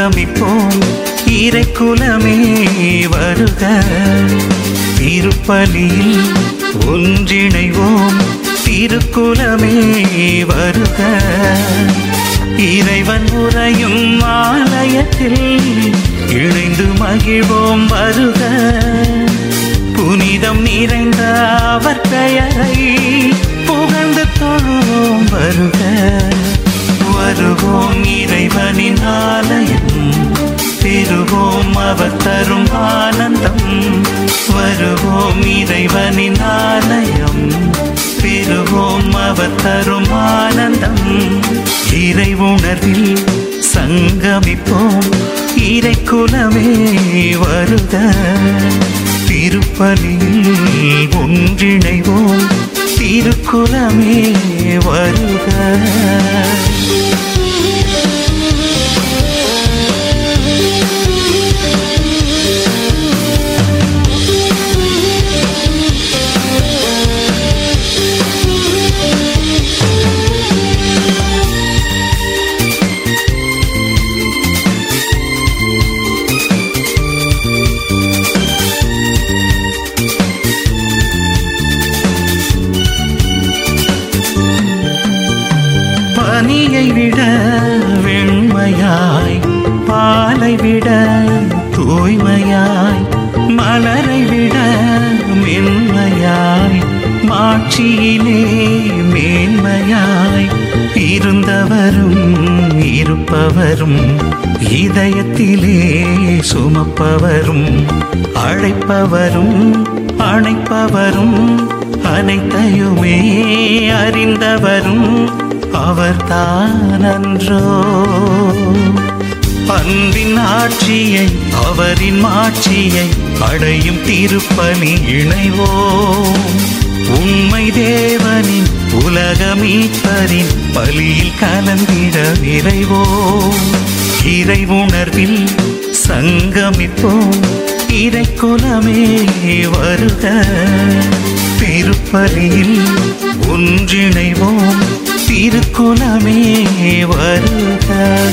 சங்கமிப்போம் இறைக்குலமே வருக திருப்பலியில் ஒன்றிணைவோம் திருக்குலமே வருக இறைவன் உறையும் ஆலயத்தில் இணைந்து மகிழ்வோம் வருக புனிதம் நிறைந்த அவர் பெயரை புகழ்ந்து தொழுவோம் வருக வருவோம் இறைவனின் ஆலயம் பெறுவோம் அவர் தரும் ஆனந்தம் வருவோம் இறைவனின் ஆலயம் பெறுவோம் அவர் தரும் ஆனந்தம் இறை உணர்வில் சங்கமிப்போம் இறைக்குலமே வருக திருப்பலியில் ஒன்றிணைவோம் திருக்குலமே வருக பனியை விட வெண்மையாய் பாலை விட தூய்மையாய் மலரை விட மென்மையாய் மாட்சியிலே மேன்மையாய் இருந்தவரும் இருப்பவரும் இதயத்திலே சுமப்பவரும் அழைப்பவரும் அணைப்பவரும் அனைத்தையுமே அறிந்தவரும் அவர்தானன்றோ அன்பின் ஆட்சியை அவரின் மாட்சியை அடையும் திருப்பலி இணைவோம் உண்மை தேவனின் உலக மீட்பரின் பலியில் கலந்திட விரைவோம் இறை உணர்வில் சங்கமிப்போம் இறைக்குலமே வருக திருப்பலியில் ஒன்றிணைவோம் திருக்குலமே வருக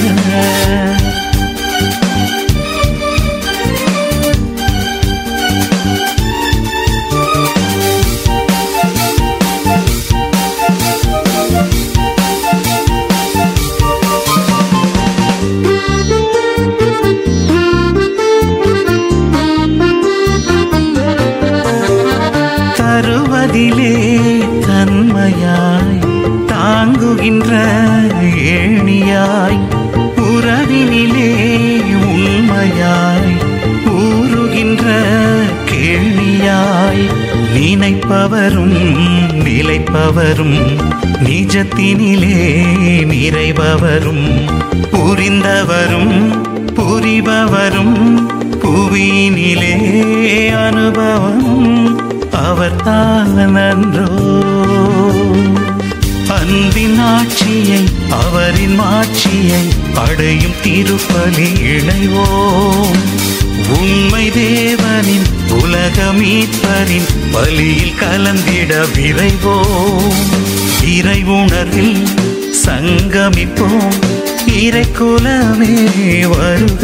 தருவதிலே தன்மையாய் தாங்குகின்ற ஏணியாய் உறவினிலே உண்மையாய் ஊறுகின்ற கேணியாய் நினைப்பவரும் நிலைப்பவரும் நிஜத்தினிலே நிறைபவரும் புரிந்தவரும் புரிபவரும் புவியினிலே அனுபவம் அவர்தான் நன்றோ அன்பின் ஆட்சியை அவரின் மாட்சியை அடையும் திருப்பலி இணைவோம் உண்மை தேவனின் உலக மீட்பரின் பலியில் கலந்திட விரைவோம் இறை உணர்வில் சங்கமிப்போம் இறைக்குலமே வருக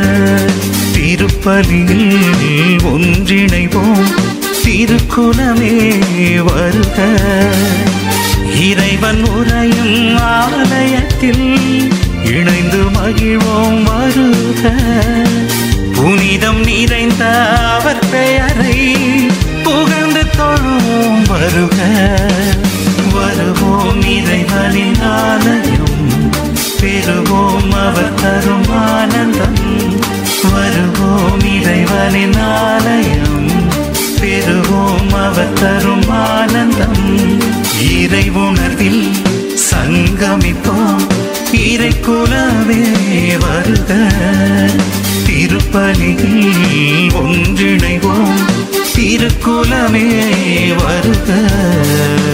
திருப்பலியில் ஒன்றிணைவோம் திருக்குலமே வருக இறைவன் உரையும் ஆலயத்தில் இணைந்து மகிழ்வோம் வருக புனிதம் நிறைந்த அவர் பெயரை புகழ்ந்து தொழுவோம் வருக வருவோம் இறைவனின் ஆலயம் பெறுவோம் அவர் தரும் ஆனந்தம் வருவோம் இறைவனின் ஆலயம் பெறுவோம் அவர் தரும் ஆனந்தம் இறை உணர்வில் சங்கமிப்போம் இறை குலவே வருக திருப்பலியில் ஒன்றிணைவோம் திருக்குலமே வருக